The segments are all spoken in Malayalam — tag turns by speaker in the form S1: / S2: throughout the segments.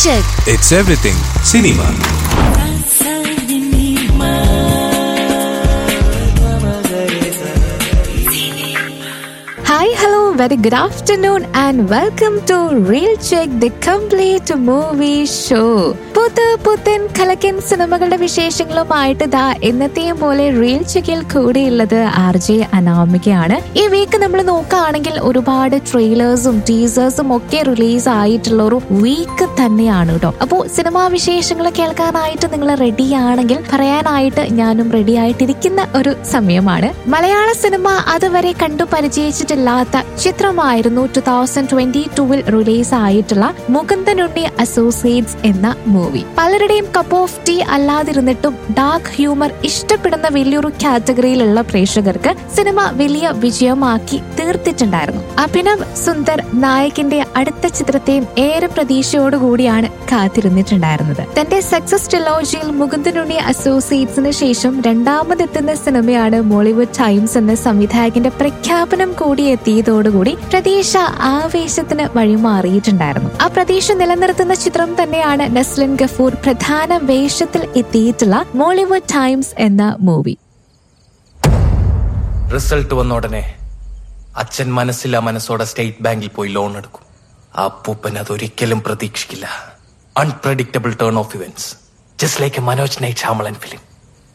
S1: check.
S2: It's everything cinema.
S1: Hi, hello, very good afternoon, and welcome to Real Check, the complete movie show. പുത്ത് പുത്തൻ കലക്കൻ സിനിമകളുടെ വിശേഷങ്ങളുമായിട്ട് ദാ എന്നത്തെയും പോലെ റീൽ ചെക്കിൽ കൂടിയുള്ളത് ആർ ജെ അനാമികയാണ് ഈ വീക്ക് നമ്മൾ നോക്കുകയാണെങ്കിൽ ഒരുപാട് ട്രെയിലേഴ്സും ടീസേഴ്സും ഒക്കെ റിലീസ് ആയിട്ടുള്ള ഒരു വീക്ക് തന്നെയാണ് കേട്ടോ അപ്പോൾ സിനിമാ വിശേഷങ്ങൾ കേൾക്കാനായിട്ട് നിങ്ങൾ റെഡി ആണെങ്കിൽ പറയാനായിട്ട് ഞാനും റെഡി ആയിട്ടിരിക്കുന്ന ഒരു സമയമാണ് മലയാള സിനിമ അതുവരെ കണ്ടു പരിചയിച്ചിട്ടില്ലാത്ത ചിത്രമായിരുന്നു ടു തൗസൻഡ് ട്വന്റി ടൂവിൽ റിലീസ് ആയിട്ടുള്ള മുകുന്ദനുണ്ണി അസോസിയേറ്റ്സ് എന്ന മൂവി പലരുടെയും കപ്പ് ഓഫ് ടീ അല്ലാതിരുന്നിട്ടും ഡാർക്ക് ഹ്യൂമർ ഇഷ്ടപ്പെടുന്ന വലിയൊരു കാറ്റഗറിയിലുള്ള പ്രേക്ഷകർക്ക് സിനിമ വലിയ വിജയമാക്കി തീർത്തിട്ടുണ്ടായിരുന്നു അഭിനവ് സുന്ദർ നായകന്റെ അടുത്ത ചിത്രത്തെയും ഏറെ പ്രതീക്ഷയോടുകൂടിയാണ് കാത്തിരുന്നിട്ടുണ്ടായിരുന്നത് തന്റെ സക്സസ് ട്രിലോജിയിൽ മുകുന്ദനുണ്ണി അസോസിയേറ്റ്സിന് ശേഷം രണ്ടാമതെത്തുന്ന സിനിമയാണ് മോളിവുഡ് ടൈംസ് എന്ന സംവിധായകന്റെ പ്രഖ്യാപനം കൂടി എത്തിയതോടുകൂടി പ്രതീക്ഷ ആവേശത്തിന് വഴിമാറിയിട്ടുണ്ടായിരുന്നു ആ പ്രതീക്ഷ നിലനിർത്തുന്ന ചിത്രം തന്നെയാണ് നസ്ലിൻ ഗഫൂർ പ്രധാന വേഷത്തിൽ എത്തിയിട്ടുള്ള മോളിവുഡ് ടൈംസ് എന്ന മൂവി
S3: റിസൾട്ട് വന്ന ഉടനെ അച്ഛൻ മനസ്സില്ല മനസ്സോടെ സ്റ്റേറ്റ് ബാങ്കിൽ പോയി ലോൺ എടുക്കും ആ അപ്പൂപ്പൻ അതൊരിക്കലും പ്രതീക്ഷിക്കില്ല unpredictable turn of events just like a Manoj Night Shyamalan film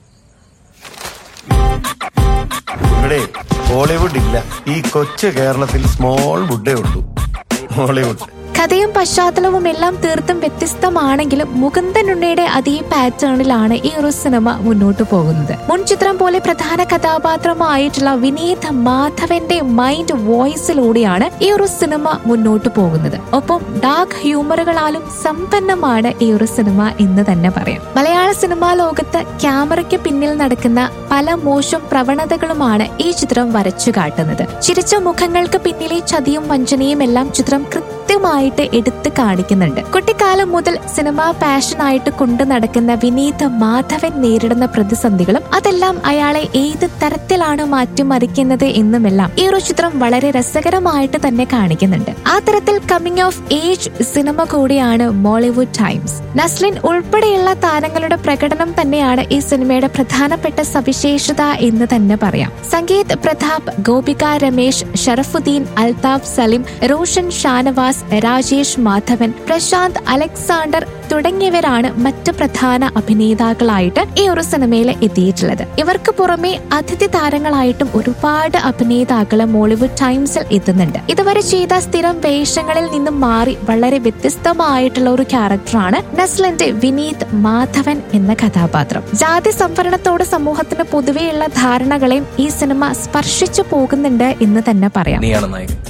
S4: ഇവിടെ ഹോളിവുഡ് ഇല്ല ഈ കൊച്ചു കേരളത്തിൽ സ്മോൾ വുഡേ ഉള്ളൂ ഹോളിവുഡ്
S1: കഥയും പശ്ചാത്തലവും എല്ലാം തീർത്തും വ്യത്യസ്തമാണെങ്കിലും മുകുന്ദനുണ്ണയുടെ അതേ പാറ്റേണിലാണ് ഈ ഒരു സിനിമ മുന്നോട്ട് പോകുന്നത് മുൻ ചിത്രം പോലെ പ്രധാന കഥാപാത്രമായിട്ടുള്ള വിനീത് മാധവന്റെ മൈൻഡ് വോയിസിലൂടെയാണ് ഈ ഒരു സിനിമ മുന്നോട്ട് പോകുന്നത് ഒപ്പം ഡാർക്ക് ഹ്യൂമറുകളാലും സമ്പന്നമാണ് ഈ ഒരു സിനിമ എന്ന് തന്നെ പറയാം മലയാള സിനിമാ ലോകത്ത് ക്യാമറയ്ക്ക് പിന്നിൽ നടക്കുന്ന പല മോശം പ്രവണതകളുമാണ് ഈ ചിത്രം വരച്ചു കാട്ടുന്നത് ചിരിച്ച മുഖങ്ങൾക്ക് പിന്നിലെ ചതിയും വഞ്ചനയും എല്ലാം ചിത്രം കൃത്യമായിട്ട് എടുത്തു കാണിക്കുന്നുണ്ട് കുട്ടിക്കാലം മുതൽ സിനിമാ പാഷനായിട്ട് കൊണ്ടു നടക്കുന്ന വിനീത് മാധവൻ നേരിടുന്ന പ്രതിസന്ധികളും അതെല്ലാം അയാളെ ഏത് തരത്തിലാണ് മാറ്റിമറിക്കുന്നത് എന്നുമെല്ലാം ഈ ഒരു ചിത്രം വളരെ രസകരമായിട്ട് തന്നെ കാണിക്കുന്നുണ്ട് ആ തരത്തിൽ കമ്മിങ് ഓഫ് ഏജ് സിനിമ കൂടിയാണ് മോളിവുഡ് ടൈംസ് നസ്ലിൻ ഉൾപ്പെടെയുള്ള താരങ്ങളുടെ പ്രകടനം തന്നെയാണ് ഈ സിനിമയുടെ പ്രധാനപ്പെട്ട സവിശേഷത എന്ന് തന്നെ പറയാം സംഗീത് പ്രതാപ് ഗോപിക രമേശ് ഷറഫുദ്ദീൻ അൽതാഫ് സലിം റോഷൻ ഷാനവാസ് രാജേഷ് മാധവൻ പ്രശാന്ത് അലക്സാണ്ടർ തുടങ്ങിയവരാണ് മറ്റ് പ്രധാന അഭിനേതാക്കളായിട്ട് ഈ ഒരു സിനിമയിൽ എത്തിയിട്ടുള്ളത് ഇവർക്ക് പുറമെ അതിഥി താരങ്ങളായിട്ടും ഒരുപാട് അഭിനേതാക്കൾ മോളിവുഡ് ടൈംസിൽ എത്തുന്നുണ്ട് ഇതുവരെ ചെയ്ത സ്ഥിരം വേഷങ്ങളിൽ നിന്നും മാറി വളരെ വ്യത്യസ്തമായിട്ടുള്ള ഒരു ക്യാരക്ടറാണ് നസ്ലിന്റെ വിനീത് മാധവൻ എന്ന കഥാപാത്രം ജാതി സംവരണത്തോട് സമൂഹത്തിന് പൊതുവെയുള്ള ധാരണകളെയും ഈ സിനിമ സ്പർശിച്ചു പോകുന്നുണ്ട് എന്ന് തന്നെ പറയാം
S3: നീയാണ് നായകൻ